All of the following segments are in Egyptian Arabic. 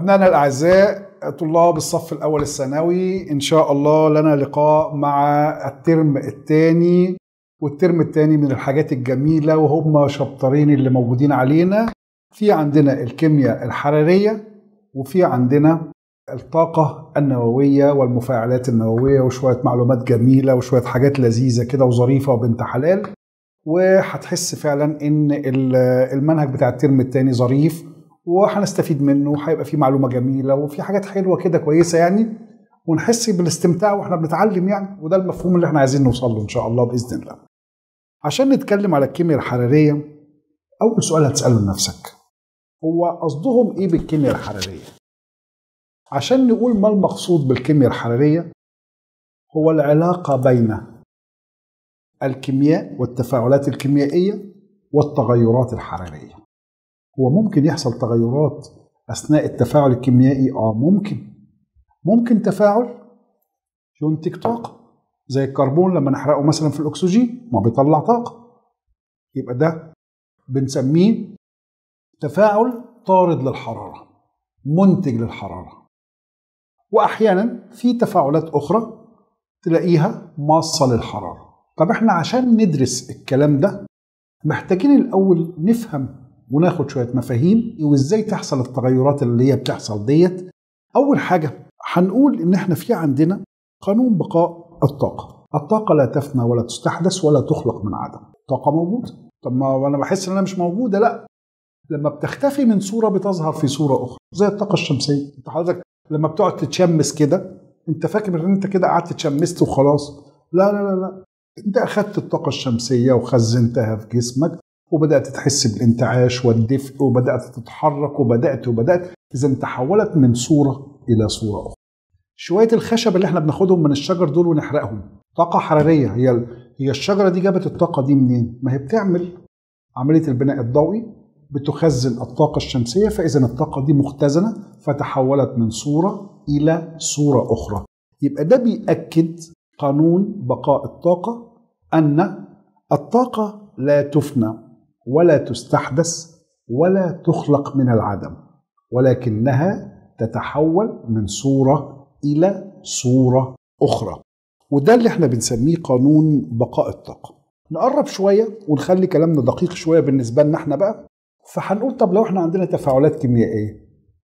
أبنائنا الأعزاء طلاب الصف الأول الثانوي إن شاء الله لنا لقاء مع الترم الثاني والترم الثاني من الحاجات الجميلة وهم شابترين اللي موجودين علينا في عندنا الكيمياء الحرارية وفي عندنا الطاقة النووية والمفاعلات النووية وشوية معلومات جميلة وشوية حاجات لذيذة كده وظريفة وبنت حلال وهتحس فعلا ان المنهج بتاع الترم الثاني ظريف وهنستفيد منه وهيبقى فيه معلومه جميله وفي حاجات حلوه كده كويسه يعني ونحس بالاستمتاع واحنا بنتعلم يعني وده المفهوم اللي احنا عايزين نوصل له ان شاء الله باذن الله. عشان نتكلم على الكيمياء الحراريه اول سؤال هتساله لنفسك هو قصدهم ايه بالكيمياء الحراريه؟ عشان نقول ما المقصود بالكيمياء الحراريه هو العلاقه بين الكيمياء والتفاعلات الكيميائيه والتغيرات الحراريه. هو ممكن يحصل تغيرات اثناء التفاعل الكيميائي اه ممكن ممكن تفاعل ينتج طاقه زي الكربون لما نحرقه مثلا في الاكسجين ما بيطلع طاقه يبقى ده بنسميه تفاعل طارد للحراره منتج للحراره واحيانا في تفاعلات اخرى تلاقيها ماصه للحراره طب احنا عشان ندرس الكلام ده محتاجين الاول نفهم وناخد شويه مفاهيم وازاي تحصل التغيرات اللي هي بتحصل ديت اول حاجه هنقول ان احنا في عندنا قانون بقاء الطاقه الطاقه لا تفنى ولا تستحدث ولا تخلق من عدم الطاقه موجوده طب ما انا بحس ان انا مش موجوده لا لما بتختفي من صوره بتظهر في صوره اخرى زي الطاقه الشمسيه انت حضرتك لما بتقعد تتشمس كده انت فاكر ان انت كده قعدت اتشمست وخلاص لا لا لا لا انت اخدت الطاقه الشمسيه وخزنتها في جسمك وبدات تحس بالانتعاش والدفء وبدات تتحرك وبدات وبدات اذا تحولت من صوره الى صوره اخرى شويه الخشب اللي احنا بناخدهم من الشجر دول ونحرقهم طاقه حراريه هي هي الشجره دي جابت الطاقه دي منين ما هي بتعمل عمليه البناء الضوئي بتخزن الطاقه الشمسيه فاذا الطاقه دي مختزنه فتحولت من صوره الى صوره اخرى يبقى ده بيأكد قانون بقاء الطاقه ان الطاقه لا تفنى ولا تستحدث ولا تخلق من العدم ولكنها تتحول من صوره الى صوره اخرى وده اللي احنا بنسميه قانون بقاء الطاقه نقرب شويه ونخلي كلامنا دقيق شويه بالنسبه لنا احنا بقى فهنقول طب لو احنا عندنا تفاعلات كيميائيه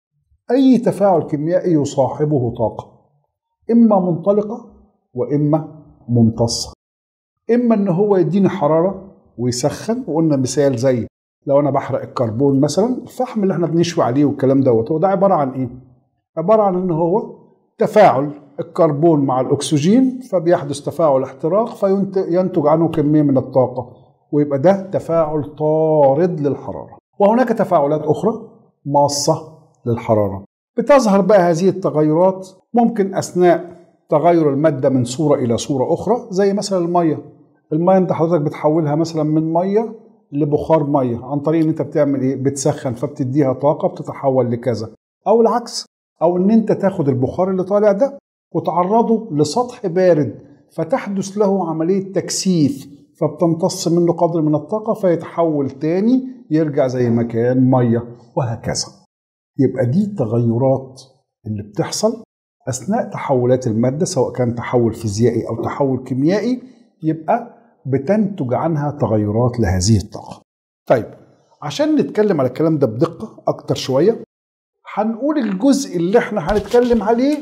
اي تفاعل كيميائي يصاحبه طاقه اما منطلقه واما ممتصه اما ان هو يديني حراره ويسخن وقلنا مثال زي لو انا بحرق الكربون مثلا الفحم اللي احنا بنشوي عليه والكلام دوت هو ده عباره عن ايه؟ عباره عن ان هو تفاعل الكربون مع الاكسجين فبيحدث تفاعل احتراق فينتج عنه كميه من الطاقه ويبقى ده تفاعل طارد للحراره وهناك تفاعلات اخرى ماصه للحراره بتظهر بقى هذه التغيرات ممكن اثناء تغير الماده من صوره الى صوره اخرى زي مثلا الميه الميه انت حضرتك بتحولها مثلا من ميه لبخار ميه عن طريق ان انت بتعمل ايه بتسخن فبتديها طاقه بتتحول لكذا او العكس او ان انت تاخد البخار اللي طالع ده وتعرضه لسطح بارد فتحدث له عمليه تكثيف فبتمتص منه قدر من الطاقه فيتحول تاني يرجع زي ما كان ميه وهكذا يبقى دي التغيرات اللي بتحصل اثناء تحولات الماده سواء كان تحول فيزيائي او تحول كيميائي يبقى بتنتج عنها تغيرات لهذه الطاقة. طيب عشان نتكلم على الكلام ده بدقة أكتر شوية هنقول الجزء اللي احنا هنتكلم عليه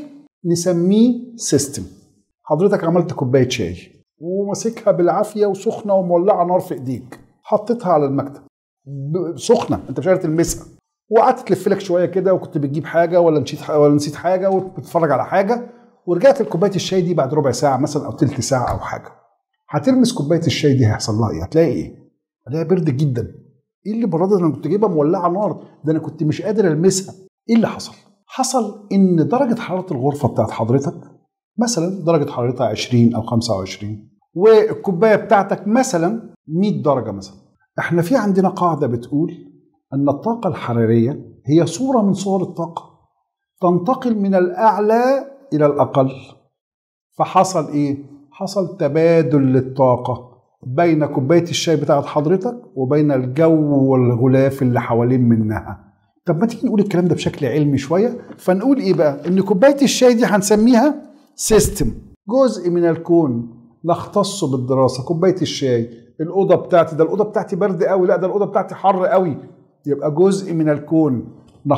نسميه سيستم. حضرتك عملت كوباية شاي وماسكها بالعافية وسخنة ومولعة نار في إيديك. حطيتها على المكتب سخنة أنت مش قادر تلمسها. وقعدت تلف لك شوية كده وكنت بتجيب حاجة ولا نسيت ولا نسيت حاجة وبتتفرج على حاجة ورجعت لكوباية الشاي دي بعد ربع ساعة مثلا أو تلت ساعة أو حاجة. هتلمس كوبايه الشاي دي هيحصل لها ايه؟ هتلاقي ايه؟ هتلاقيها برد جدا. ايه اللي برادة انا كنت جايبها مولعه نار ده انا كنت مش قادر المسها. ايه اللي حصل؟ حصل ان درجه حراره الغرفه بتاعت حضرتك مثلا درجه حرارتها 20 او 25 والكوبايه بتاعتك مثلا 100 درجه مثلا. احنا في عندنا قاعده بتقول ان الطاقه الحراريه هي صوره من صور الطاقه تنتقل من الاعلى الى الاقل. فحصل ايه؟ حصل تبادل للطاقة بين كوباية الشاي بتاعت حضرتك وبين الجو والغلاف اللي حوالين منها طب ما تيجي نقول الكلام ده بشكل علمي شويه فنقول ايه بقى ان كوبايه الشاي دي هنسميها سيستم جزء من الكون نختص بالدراسه كوبايه الشاي الاوضه بتاعتي ده الاوضه بتاعتي برد قوي لا ده الاوضه بتاعتي حر قوي يبقى جزء من الكون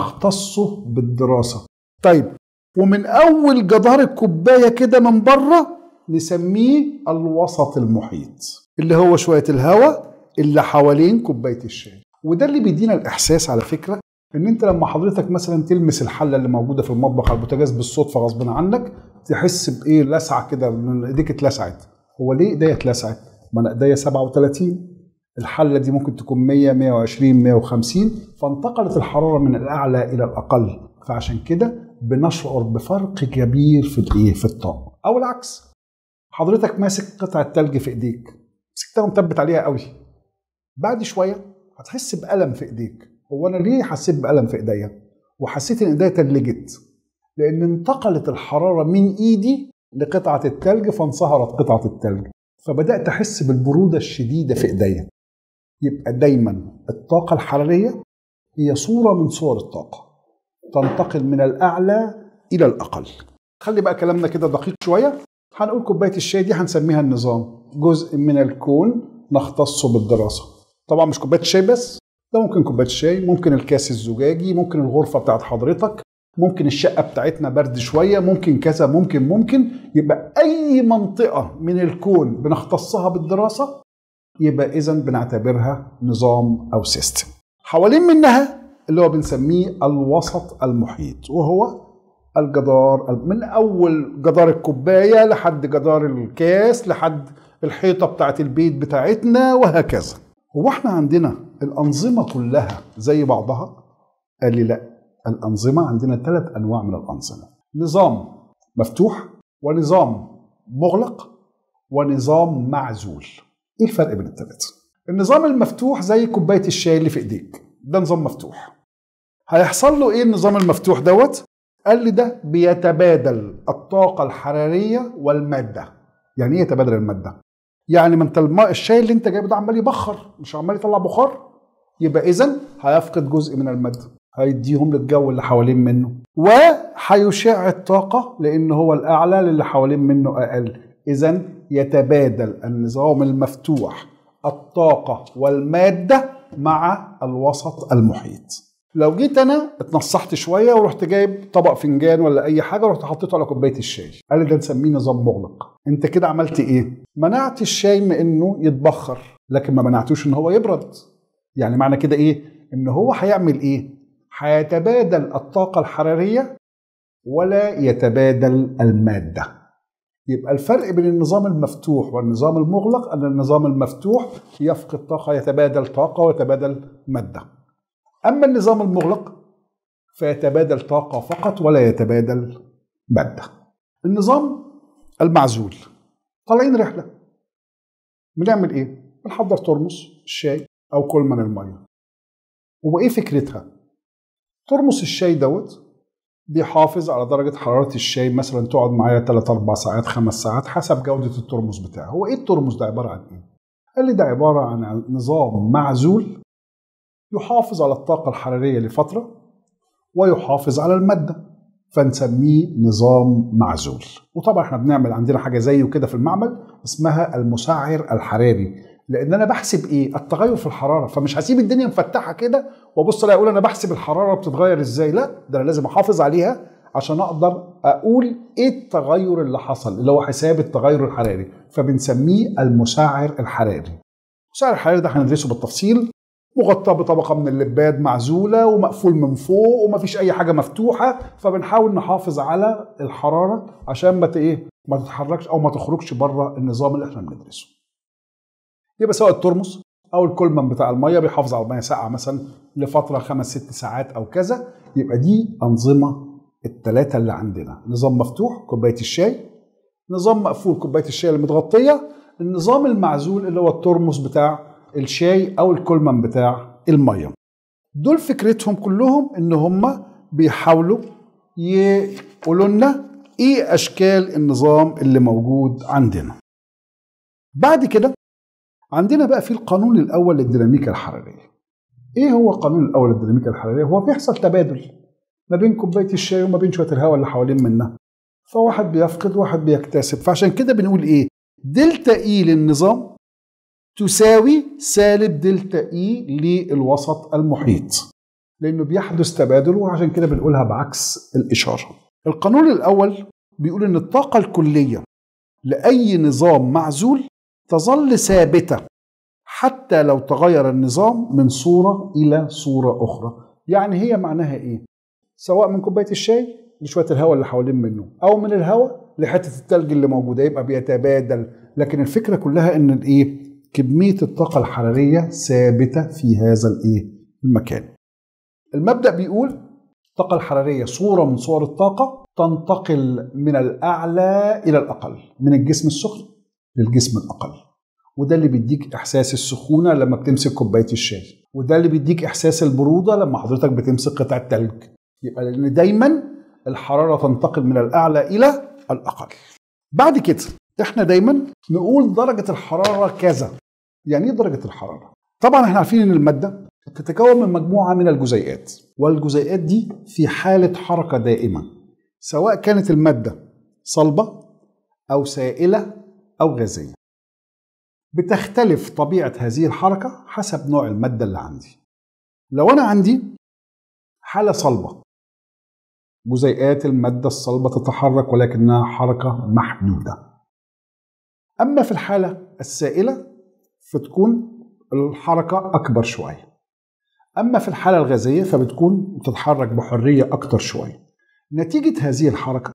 نختصه بالدراسه طيب ومن اول جدار الكوبايه كده من بره نسميه الوسط المحيط اللي هو شويه الهواء اللي حوالين كوبايه الشاي وده اللي بيدينا الاحساس على فكره ان انت لما حضرتك مثلا تلمس الحله اللي موجوده في المطبخ على البوتاجاز بالصدفه غصب عنك تحس بايه لسعه كده من ايديك اتلسعت هو ليه ايديا اتلسعت ما انا ايديا 37 الحله دي ممكن تكون 100 120 150 فانتقلت الحراره من الاعلى الى الاقل فعشان كده بنشعر بفرق كبير في الايه في الطاقه او العكس حضرتك ماسك قطعه تلج في ايديك مسكتها ومثبت عليها قوي بعد شويه هتحس بالم في ايديك هو انا ليه حسيت بالم في ايديا وحسيت ان ايديا تلجت لان انتقلت الحراره من ايدي لقطعه التلج فانصهرت قطعه التلج فبدات احس بالبروده الشديده في ايديا يبقى دايما الطاقه الحراريه هي صوره من صور الطاقه تنتقل من الاعلى الى الاقل خلي بقى كلامنا كده دقيق شويه هنقول كوبايه الشاي دي هنسميها النظام جزء من الكون نختصه بالدراسه طبعا مش كوبايه الشاي بس ده ممكن كوبايه الشاي ممكن الكاس الزجاجي ممكن الغرفه بتاعت حضرتك ممكن الشقه بتاعتنا برد شويه ممكن كذا ممكن ممكن يبقى اي منطقه من الكون بنختصها بالدراسه يبقى اذا بنعتبرها نظام او سيستم حوالين منها اللي هو بنسميه الوسط المحيط وهو الجدار من اول جدار الكوبايه لحد جدار الكاس لحد الحيطه بتاعت البيت بتاعتنا وهكذا هو احنا عندنا الانظمه كلها زي بعضها قال لي لا الانظمه عندنا ثلاث انواع من الانظمه نظام مفتوح ونظام مغلق ونظام معزول ايه الفرق بين الثلاثه النظام المفتوح زي كوبايه الشاي اللي في ايديك ده نظام مفتوح هيحصل له ايه النظام المفتوح دوت قال لي ده بيتبادل الطاقه الحراريه والماده يعني ايه يتبادل الماده يعني ما انت الماء الشاي اللي انت جايبه ده عمال يبخر مش عمال يطلع بخار يبقى اذا هيفقد جزء من الماده هيديهم للجو اللي حوالين منه وهيشع الطاقه لان هو الاعلى للي حوالين منه اقل اذا يتبادل النظام المفتوح الطاقه والماده مع الوسط المحيط لو جيت انا اتنصحت شويه ورحت جايب طبق فنجان ولا اي حاجه ورحت حطيته على كوبايه الشاي قال لي ده نسميه نظام مغلق انت كده عملت ايه منعت الشاي من انه يتبخر لكن ما منعتوش ان هو يبرد يعني معنى كده ايه ان هو هيعمل ايه هيتبادل الطاقه الحراريه ولا يتبادل الماده يبقى الفرق بين النظام المفتوح والنظام المغلق ان النظام المفتوح يفقد طاقه يتبادل طاقه ويتبادل ماده اما النظام المغلق فيتبادل طاقه فقط ولا يتبادل ماده النظام المعزول طالعين رحله بنعمل ايه بنحضر ترمس الشاي او كل من الميه وايه فكرتها ترمس الشاي دوت بيحافظ على درجة حرارة الشاي مثلا تقعد معايا 3 4 ساعات 5 ساعات حسب جودة الترمس بتاعه هو ايه الترمس ده عبارة عن ايه قال لي ده عبارة عن نظام معزول يحافظ على الطاقة الحرارية لفترة ويحافظ على المادة فنسميه نظام معزول وطبعا احنا بنعمل عندنا حاجة زيه كده في المعمل اسمها المسعر الحراري لان انا بحسب ايه التغير في الحراره فمش هسيب الدنيا مفتحه كده وابص الاقي اقول انا بحسب الحراره بتتغير ازاي لا ده انا لازم احافظ عليها عشان اقدر اقول ايه التغير اللي حصل اللي هو حساب التغير الحراري فبنسميه المسعر الحراري المسعر الحراري ده هندرسه بالتفصيل مغطى بطبقه من اللباد معزوله ومقفول من فوق ومفيش اي حاجه مفتوحه فبنحاول نحافظ على الحراره عشان ما ايه ما تتحركش او ما تخرجش بره النظام اللي احنا بندرسه يبقى سواء الترمس او الكولمان بتاع الميه بيحافظ على الميه ساقعه مثلا لفتره خمس ست ساعات او كذا يبقى دي انظمه الثلاثه اللي عندنا نظام مفتوح كوبايه الشاي نظام مقفول كوبايه الشاي اللي متغطيه النظام المعزول اللي هو الترمس بتاع الشاي او الكولمان بتاع الميه دول فكرتهم كلهم ان هم بيحاولوا يقولوا لنا ايه اشكال النظام اللي موجود عندنا بعد كده عندنا بقى في القانون الاول للديناميكا الحراريه ايه هو القانون الاول للديناميكا الحراريه هو بيحصل تبادل ما بين كوبايه الشاي وما بين شويه الهواء اللي حوالين منها فواحد بيفقد واحد بيكتسب فعشان كده بنقول ايه دلتا اي للنظام تساوي سالب دلتا اي للوسط المحيط لانه بيحدث تبادل وعشان كده بنقولها بعكس الاشاره القانون الاول بيقول ان الطاقه الكليه لاي نظام معزول تظل ثابته حتى لو تغير النظام من صوره الى صوره اخرى يعني هي معناها ايه سواء من كوبايه الشاي لشويه الهواء اللي حوالين منه او من الهواء لحته التلج اللي موجوده يبقى بيتبادل لكن الفكره كلها ان الايه كميه الطاقه الحراريه ثابته في هذا الايه المكان المبدا بيقول الطاقه الحراريه صوره من صور الطاقه تنتقل من الاعلى الى الاقل من الجسم السخن للجسم الاقل وده اللي بيديك احساس السخونه لما بتمسك كوبايه الشاي وده اللي بيديك احساس البروده لما حضرتك بتمسك قطعه تلج يبقى لان دايما الحراره تنتقل من الاعلى الى الاقل بعد كده احنا دايما نقول درجه الحراره كذا يعني ايه درجه الحراره طبعا احنا عارفين ان الماده تتكون من مجموعه من الجزيئات والجزيئات دي في حاله حركه دائمه سواء كانت الماده صلبه او سائله او غازيه بتختلف طبيعه هذه الحركه حسب نوع الماده اللي عندي لو انا عندي حاله صلبه جزيئات الماده الصلبه تتحرك ولكنها حركه محدوده اما في الحاله السائله فتكون الحركه اكبر شويه اما في الحاله الغازيه فبتكون بتتحرك بحريه اكتر شويه نتيجه هذه الحركه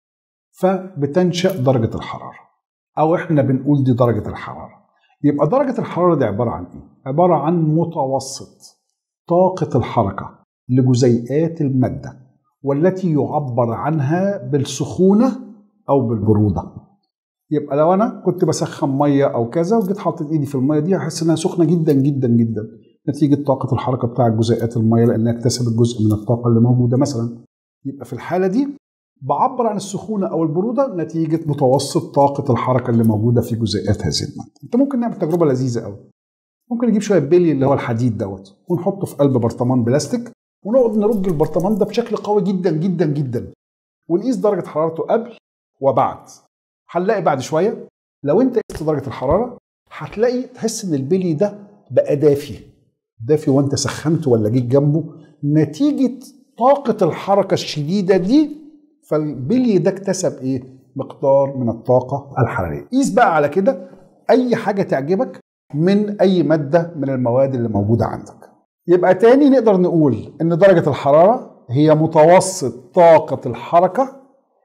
فبتنشا درجه الحراره او احنا بنقول دي درجه الحراره يبقى درجه الحراره دي عباره عن ايه عباره عن متوسط طاقه الحركه لجزيئات الماده والتي يعبر عنها بالسخونه او بالبروده يبقى لو انا كنت بسخن ميه او كذا وجيت حاطط ايدي في الميه دي هحس انها سخنه جدا جدا جدا نتيجه طاقه الحركه بتاع جزيئات الميه لانها اكتسبت جزء من الطاقه اللي موجوده مثلا يبقى في الحاله دي بعبر عن السخونه او البروده نتيجه متوسط طاقه الحركه اللي موجوده في جزيئات هذه الماده انت ممكن نعمل تجربه لذيذه قوي ممكن نجيب شويه بلي اللي هو الحديد دوت ونحطه في قلب برطمان بلاستيك ونقعد نرج البرطمان ده بشكل قوي جدا جدا جدا ونقيس درجه حرارته قبل وبعد هنلاقي بعد شويه لو انت قست درجه الحراره هتلاقي تحس ان البلي ده بقى دافي دافي وانت سخنته ولا جيت جنبه نتيجه طاقه الحركه الشديده دي فالبلي ده اكتسب ايه مقدار من الطاقه الحراريه قيس بقى على كده اي حاجه تعجبك من اي ماده من المواد اللي موجوده عندك يبقى تاني نقدر نقول ان درجه الحراره هي متوسط طاقه الحركه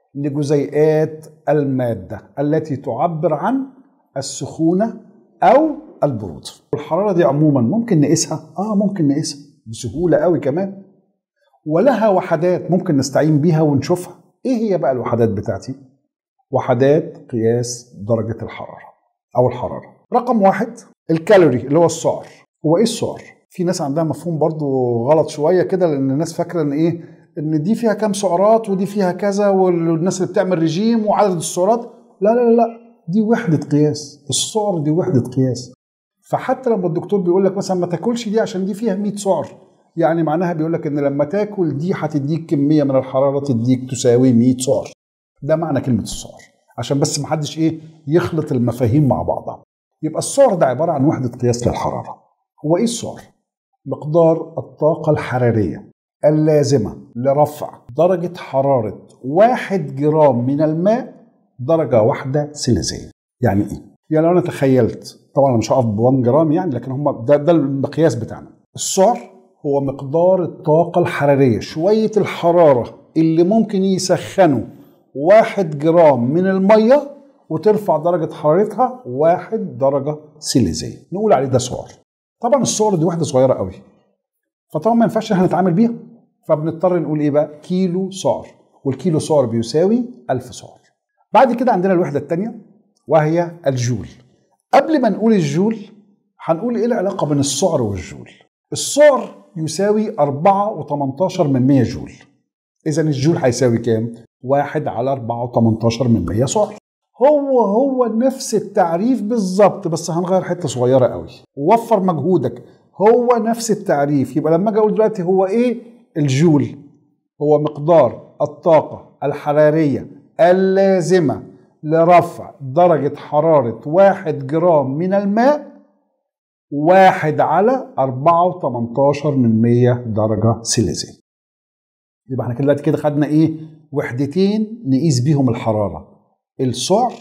لجزيئات الماده التي تعبر عن السخونه او البروده الحراره دي عموما ممكن نقيسها اه ممكن نقيسها بسهوله قوي كمان ولها وحدات ممكن نستعين بيها ونشوفها ايه هي بقى الوحدات بتاعتي وحدات قياس درجه الحراره او الحراره رقم واحد الكالوري اللي هو السعر هو ايه السعر في ناس عندها مفهوم برضو غلط شويه كده لان الناس فاكره ان ايه ان دي فيها كام سعرات ودي فيها كذا والناس اللي بتعمل رجيم وعدد السعرات لا لا لا لا دي وحده قياس السعر دي وحده قياس فحتى لما الدكتور بيقول لك مثلا ما تاكلش دي عشان دي فيها 100 سعر يعني معناها بيقول لك ان لما تاكل دي هتديك كميه من الحراره تديك تساوي 100 سعر ده معنى كلمه السعر عشان بس ما حدش ايه يخلط المفاهيم مع بعضها يبقى السعر ده عباره عن وحده قياس للحراره هو ايه السعر مقدار الطاقه الحراريه اللازمه لرفع درجه حراره واحد جرام من الماء درجه واحده سيليزيه يعني ايه يعني لو انا تخيلت طبعا انا مش هقف ب 1 جرام يعني لكن هم ده ده المقياس بتاعنا السعر هو مقدار الطاقة الحرارية شوية الحرارة اللي ممكن يسخنوا واحد جرام من المية وترفع درجة حرارتها واحد درجة سيليزية نقول عليه ده سعر طبعا السعر دي واحدة صغيرة قوي فطبعا ما ينفعش احنا نتعامل بيها فبنضطر نقول ايه بقى كيلو سعر والكيلو سعر بيساوي ألف سعر بعد كده عندنا الوحدة الثانية وهي الجول قبل ما نقول الجول هنقول ايه العلاقة بين السعر والجول السعر يساوي 4 و18 من 100 جول إذا الجول هيساوي كام؟ 1 على 4 و18 من 100 سعر هو هو نفس التعريف بالظبط بس هنغير حته صغيره قوي ووفر مجهودك هو نفس التعريف يبقى لما اجي اقول دلوقتي هو ايه الجول هو مقدار الطاقة الحرارية اللازمة لرفع درجة حرارة واحد جرام من الماء واحد على أربعة وتمنتاشر من مية درجة سيليزية يبقى احنا كده دلوقتي كده خدنا ايه وحدتين نقيس بيهم الحرارة السعر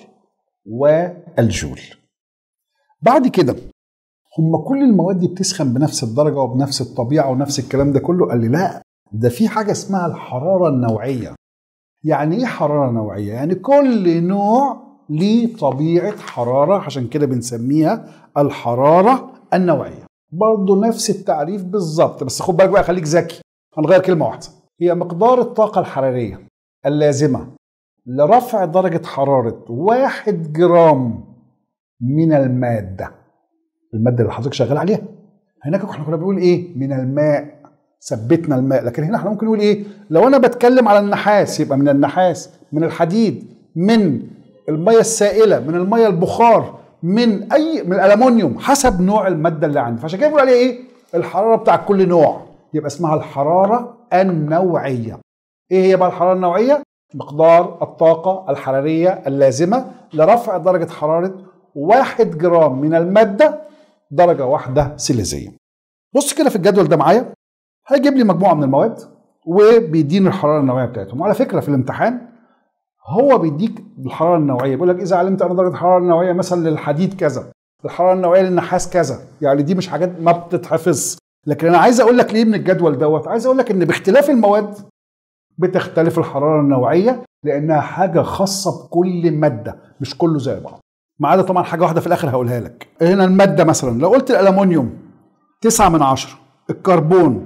والجول بعد كده هم كل المواد دي بتسخن بنفس الدرجة وبنفس الطبيعة ونفس الكلام ده كله قال لي لا ده في حاجة اسمها الحرارة النوعية يعني ايه حرارة نوعية؟ يعني كل نوع ليه طبيعة حرارة عشان كده بنسميها الحرارة النوعية برضه نفس التعريف بالظبط بس خد بالك بقى خليك ذكي هنغير كلمة واحدة هي مقدار الطاقة الحرارية اللازمة لرفع درجة حرارة واحد جرام من المادة المادة اللي حضرتك شغال عليها هناك احنا كنا بنقول ايه من الماء ثبتنا الماء لكن هنا احنا ممكن نقول ايه لو انا بتكلم على النحاس يبقى من النحاس من الحديد من المية السائلة من المية البخار من اي من الالومنيوم حسب نوع المادة اللي عندي فعشان كده بنقول عليها ايه الحرارة بتاع كل نوع يبقى اسمها الحرارة النوعية ايه هي بقى الحرارة النوعية مقدار الطاقة الحرارية اللازمة لرفع درجة حرارة واحد جرام من المادة درجة واحدة سيليزية بص كده في الجدول ده معايا هيجيب لي مجموعة من المواد وبيديني الحرارة النوعية بتاعتهم وعلى فكرة في الامتحان هو بيديك الحرارة النوعية بيقول لك إذا علمت أن درجة الحرارة النوعية مثلا للحديد كذا الحرارة النوعية للنحاس كذا يعني دي مش حاجات ما بتتحفظ لكن أنا عايز أقول لك ليه من الجدول دوت عايز أقول لك إن باختلاف المواد بتختلف الحرارة النوعية لأنها حاجة خاصة بكل مادة مش كله زي بعض ما عدا طبعا حاجة واحدة في الآخر هقولها لك هنا المادة مثلا لو قلت الألمونيوم 9 من 10 الكربون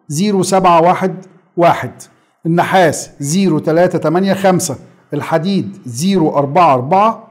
071 النحاس 0385 الحديد 0444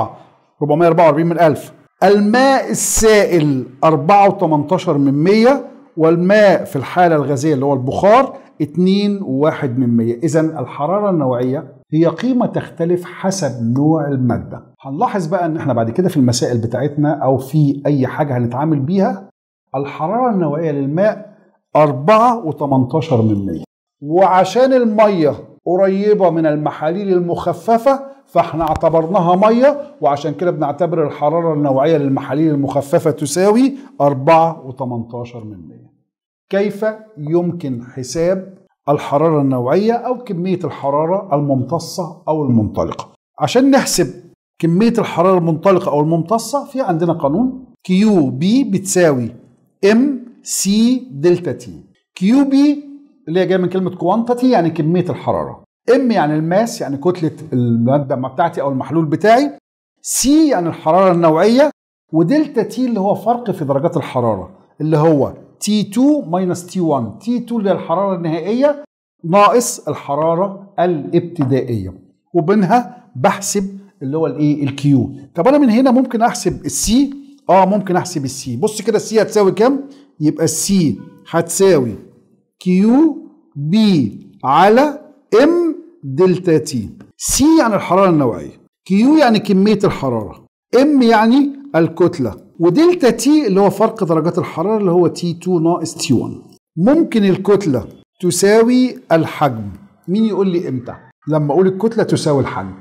444 من 1000 الماء السائل 4 و18 من 100 والماء في الحالة الغازية اللي هو البخار 2 و1 من 100 إذا الحرارة النوعية هي قيمة تختلف حسب نوع المادة هنلاحظ بقى ان احنا بعد كده في المسائل بتاعتنا او في اي حاجة هنتعامل بيها الحرارة النوعية للماء 4 و18 من 100 وعشان المية قريبة من المحاليل المخففة فاحنا اعتبرناها مية وعشان كده بنعتبر الحرارة النوعية للمحاليل المخففة تساوي 4 و18 من 100 كيف يمكن حساب الحرارة النوعية أو كمية الحرارة الممتصة أو المنطلقة عشان نحسب كمية الحرارة المنطلقة أو الممتصة في عندنا قانون كيو بي بتساوي ام سي دلتا تي كيو بي اللي هي جايه من كلمه كوانتيتي يعني كميه الحراره ام يعني الماس يعني كتله الماده بتاعتي او المحلول بتاعي سي يعني الحراره النوعيه ودلتا تي اللي هو فرق في درجات الحراره اللي هو تي 2 ماينس تي 1 تي 2 اللي هي الحراره النهائيه ناقص الحراره الابتدائيه وبينها بحسب اللي هو الايه الكيو طب انا من هنا ممكن احسب السي اه ممكن احسب السي بص كده السي هتساوي كام يبقى السي هتساوي كيو بي على ام دلتا تي سي يعني الحراره النوعيه كيو يعني كميه الحراره ام يعني الكتله ودلتا تي اللي هو فرق درجات الحراره اللي هو تي 2 ناقص تي 1 ممكن الكتله تساوي الحجم مين يقول لي امتى لما اقول الكتله تساوي الحجم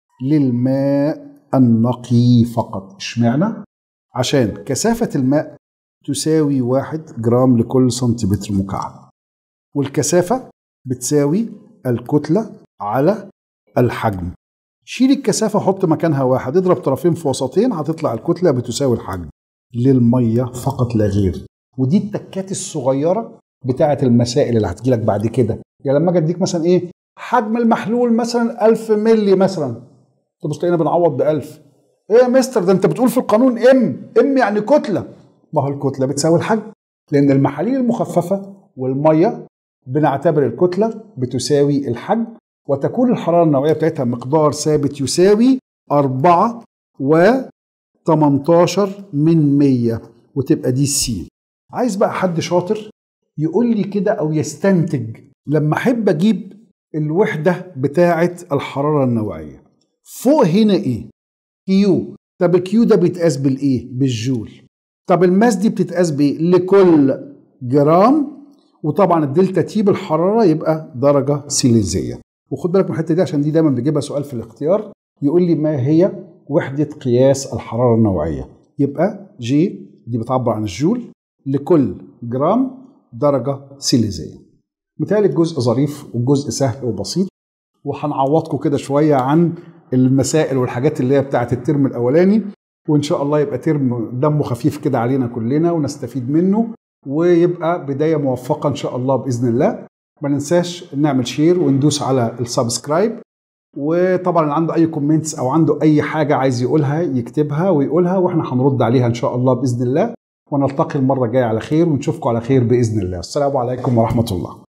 للماء النقي فقط اشمعنى عشان كثافه الماء تساوي واحد جرام لكل سنتيمتر مكعب والكثافة بتساوي الكتلة على الحجم شيل الكثافة حط مكانها واحد اضرب طرفين في وسطين هتطلع الكتلة بتساوي الحجم للمية فقط لا غير ودي التكات الصغيرة بتاعة المسائل اللي هتجيلك بعد كده يعني لما اجي اديك مثلا ايه حجم المحلول مثلا 1000 ملي مثلا تبص تلاقينا بنعوض ب 1000 ايه يا مستر ده انت بتقول في القانون ام ام يعني كتله ما هو الكتله بتساوي الحجم لان المحاليل المخففه والميه بنعتبر الكتله بتساوي الحجم وتكون الحراره النوعيه بتاعتها مقدار ثابت يساوي 4 و 18 من 100 وتبقى دي السي عايز بقى حد شاطر يقول لي كده او يستنتج لما احب اجيب الوحده بتاعه الحراره النوعيه فوق هنا ايه كيو طب الكيو ده بيتقاس بالايه بالجول طب الماس دي بتتقاس بايه لكل جرام وطبعا الدلتا تي بالحراره يبقى درجه سيليزيه وخد بالك من الحته دي عشان دي دايما بيجيبها سؤال في الاختيار يقول لي ما هي وحده قياس الحراره النوعيه يبقى جي دي بتعبر عن الجول لكل جرام درجه سيليزيه مثال الجزء ظريف والجزء سهل وبسيط وهنعوضكم كده شويه عن المسائل والحاجات اللي هي بتاعه الترم الاولاني وان شاء الله يبقى ترم دمه خفيف كده علينا كلنا ونستفيد منه ويبقى بدايه موفقه ان شاء الله باذن الله ما ننساش نعمل شير وندوس على السبسكرايب وطبعا اللي عنده اي كومنتس او عنده اي حاجه عايز يقولها يكتبها ويقولها واحنا هنرد عليها ان شاء الله باذن الله ونلتقي المره الجايه على خير ونشوفكم على خير باذن الله السلام عليكم ورحمه الله